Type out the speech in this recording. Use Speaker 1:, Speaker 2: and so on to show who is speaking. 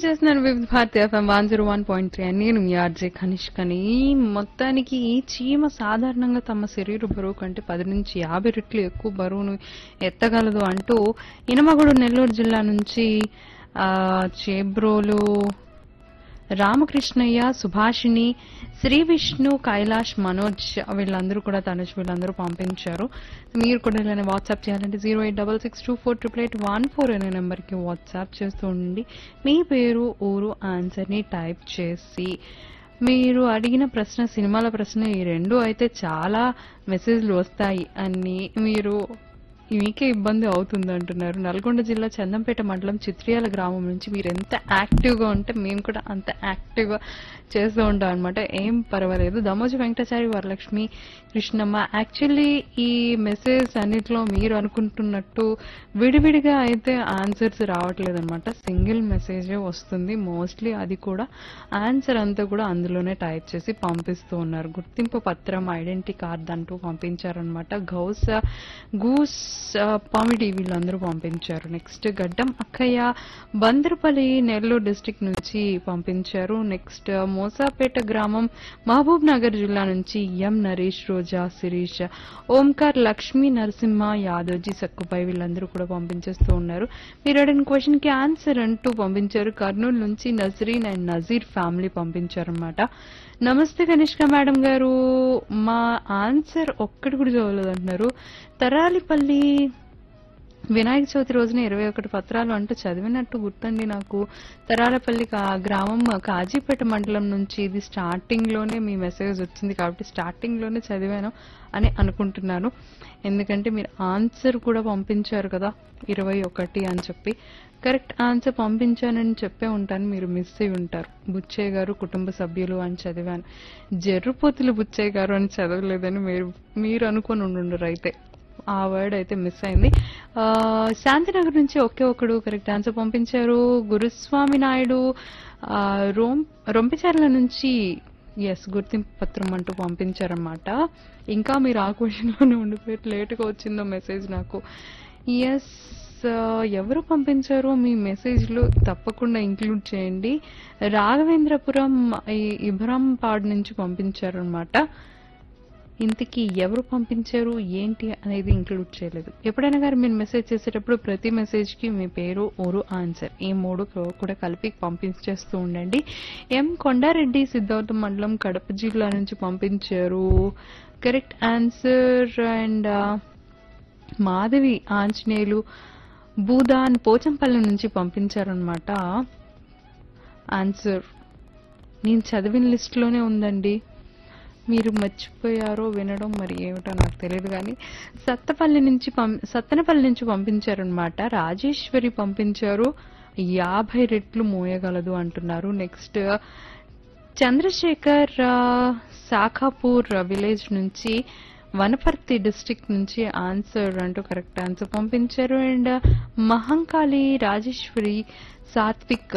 Speaker 1: చేస్తున్నాను Vividh Bharati FM one zero one point three నేను మీ ఆర్జే కనిష్కని మొత్తానికి ఈ చీమ సాధారణంగా తమ శరీర బరువు కంటే పది నుంచి యాభై రెట్లు ఎక్కువ బరువును ఎత్తగలదు అంటూ ఇనమగుడు నెల్లూరు జిల్లా నుంచి ఆ చేబ్రోలు రామకృష్ణయ్య సుభాషిణి శ్రీ విష్ణు కైలాష్ మనోజ్ వీళ్ళందరూ కూడా తనుజ్ వీళ్ళందరూ పంపించారు మీరు కూడా ఇలా వాట్సాప్ చేయాలంటే zero eight double six two four triple eight one four అనే నెంబర్కి వాట్సాప్ చేస్తూ ఉండండి మీ పేరు ఊరు ఆన్సర్ని టైప్ చేసి మీరు అడిగిన ప్రశ్న సినిమాల ప్రశ్న ఈ రెండు అయితే చాలా మెసేజ్లు వస్తాయి అని మీరు మీకే ఇబ్బంది అవుతుంది అంటున్నారు నల్గొండ జిల్లా చందంపేట మండలం చిత్రియాల గ్రామం నుంచి మీరు ఎంత యాక్టివ్గా ఉంటే మేము కూడా అంత యాక్టివ్గా చేస్తూ ఉంటాం అనమాట ఏం పర్వాలేదు దమోజి వెంకటాచారి వరలక్ష్మి కృష్ణమ్మ యాక్చువల్లీ ఈ మెసేజ్ అన్నిట్లో మీరు అనుకుంటున్నట్టు విడివిడిగా అయితే ఆన్సర్స్ రావట్లేదు అనమాట సింగిల్ మెసేజే వస్తుంది మోస్ట్లీ అది కూడా ఆన్సర్ అంతా కూడా అందులోనే టైప్ చేసి పంపిస్తూ ఉన్నారు గుర్తింపు పత్రం ఐడెంటిటీ కార్డ్ అంటూ పంపించారనమాట గౌస గూస్ ఆ, పామిడి వీళ్ళందరూ పంపించారు నెక్స్ట్ గడ్డం అక్కయ్య బందరపల్లి నెల్లూరు డిస్టిక్ నుంచి పంపించారు నెక్స్ట్ మోసాపేట గ్రామం మహబూబ్ నగర్ జిల్లా నుంచి ఎం నరేష్ రోజా శిరీష్ ఓంకార్ లక్ష్మీ నరసింహ యాదవ్జీ సక్కుపై వీళ్ళందరూ కూడా పంపించేస్తూ ఉన్నారు మీరు అడిగిన క్వశ్చన్ కి ఆన్సర్ అంటూ పంపించారు కర్నూలు నుంచి నజరీన్ అండ్ నజీర్ ఫ్యామిలీ పంపించారనమాట నమస్తే కనిష్క మేడం గారు మా ఆన్సర్ ఒక్కటి కూడా చదవలేదు అంటున్నారు తరాలిపల్లి వినాయక చవితి రోజున ఇరవై ఒకటి పత్రాలు అంటూ చదివినట్టు గుర్తండి నాకు తరాలపల్లి కా- గ్రామం కాజీపేట మండలం నుంచి ఇది స్టార్టింగ్ లోనే మీ మెసేజ్ వచ్చింది కాబట్టి స్టార్టింగ్ లోనే చదివాను అని అనుకుంటున్నాను ఎందుకంటే మీరు ఆన్సర్ కూడా పంపించారు కదా ఇరవై ఒకటి అని చెప్పి కరెక్ట్ ఆన్సర్ పంపించానని చెప్పే ఉంటాను మీరు మిస్ అయి ఉంటారు బుచ్చయ్య గారు కుటుంబ సభ్యులు అని చదివాను జర్రుపోతులు బుచ్చయ్య గారు అని చదవలేదని మీరు మీరు అనుకొని ఉండుండరు అయితే ఆ వర్డ్ అయితే మిస్ అయింది ఆ, శాంతినగర్ నుంచి ఒకే ఒకడు కరెక్ట్ ఆన్సర్ పంపించారు గురుస్వామి నాయుడు ఆ, రోం రొంపిచర్ల నుంచి ఎస్ గుర్తింపు పత్రం అంటూ పంపించారన్నమాట ఇంకా మీరు ఆ క్వశ్చన్లోనే ఉండిపోయి లేట్గా వచ్చిందో మెసేజ్ నాకు ఎస్ ఎవరు పంపించారో మీ మెసేజ్లో తప్పకుండా ఇంక్లూడ్ చేయండి రాఘవేంద్రపురం ఈ ఇబ్రాంపాడ్ నుంచి పంపించారనమాట ఇంతకీ ఎవరు పంపించారు ఏంటి అనేది ఇంక్లూడ్ చేయలేదు ఎప్పుడైనా గారు మీరు మెసేజ్ చేసేటప్పుడు ప్రతి మెసేజ్ కి మీ పేరు ఊరు ఆన్సర్ ఈ మూడు కూ- కూడా కలిపి పంపించేస్తూ ఉండండి ఎం కొండారెడ్డి సిద్ధార్థ మండలం కడప జిల్లా నుంచి పంపించారు correct answer and Madhavi Anjaneyulu Bhoodan Pochampally నుంచి పంపించారనమాట ఆన్సర్ నేను చదివిన లిస్టులోనే ఉందండి మీరు మర్చిపోయారో వినడం మరి ఏమిటో నాకు తెలియదు కానీ సత్తపల్లి నుంచి పం సత్తెనపల్లి నుంచి పంపించారనమాట రాజేశ్వరి పంపించారు యాభై రెట్లు మోయగలదు అంటున్నారు నెక్స్ట్ చంద్రశేఖర్ ఆ, శాఖాపూర్ విలేజ్ నుంచి వనపర్తి డిస్ట్రిక్ట్ నుంచి ఆన్సర్ అంటూ కరెక్ట్ ఆన్సర్ పంపించారు అండ్ మహంకాళి రాజేశ్వరి సాత్విక్